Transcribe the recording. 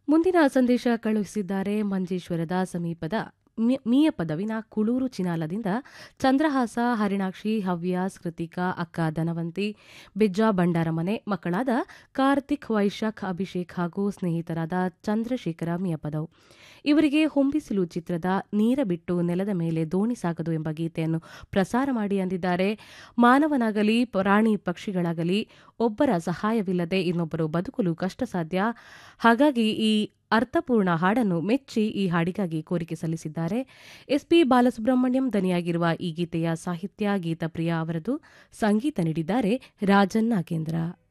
ಮುಂದಿನ ಸಂದೇಶ ಕಳುಹಿಸಿದ್ದಾರೆ ಮಂಜೇಶ್ವರದ ಸಮೀಪದ ಮಿ- ಮೀಯಪದವಿನ ಕುಳೂರು ಚಿನಾಲದಿಂದ ಚಂದ್ರಹಾಸ ಹರಿಣಾಕ್ಷಿ ಹವ್ಯಾಸ್ ಕೃತಿಕಾ ಅಕ್ಕ ಧನವಂತಿ ಬಿಜ್ಜಾ ಬಂಡಾರಮನೆ ಮಕ್ಕಳಾದ ಕಾರ್ತಿಕ್ ವೈಶಾಖ್ ಅಭಿಷೇಕ್ ಹಾಗೂ ಸ್ನೇಹಿತರಾದ ಚಂದ್ರಶೇಖರ ಮಿಯಪದವ್ ಇವರಿಗೆ ಹೊಂಬಿಸಿಲು ಚಿತ್ರದ ನೀರ ಬಿಟ್ಟು ನೆಲದ ಮೇಲೆ ದೋಣಿ ಸಾಗದು ಎಂಬ ಗೀತೆಯನ್ನು ಪ್ರಸಾರ ಮಾಡಿ ಅಂದಿದ್ದಾರೆ ಮಾನವನಾಗಲಿ ಪ್ರಾಣಿ ಪಕ್ಷಿಗಳಾಗಲಿ ಒಬ್ಬರ ಸಹಾಯವಿಲ್ಲದೆ ಇನ್ನೊಬ್ಬರು ಬದುಕಲು ಕಷ್ಟ ಸಾಧ್ಯ ಹಾಗಾಗಿ ಈ ಅರ್ಥಪೂರ್ಣ ಹಾಡನ್ನು ಮೆಚ್ಚಿ ಈ ಹಾಡಿಗಾಗಿ ಕೋರಿಕೆ ಸಲ್ಲಿಸಿದ್ದಾರೆ ಎಸ್ಪಿ ಬಾಲಸುಬ್ರಹ್ಮಣ್ಯಂ ದನಿಯಾಗಿರುವ ಈ ಗೀತೆಯ ಸಾಹಿತ್ಯ ಗೀತಪ್ರಿಯ ಅವರದು ಸಂಗೀತ ನೀಡಿದ್ದಾರೆ ರಾಜನ್ ನಾಗೇಂದ್ರ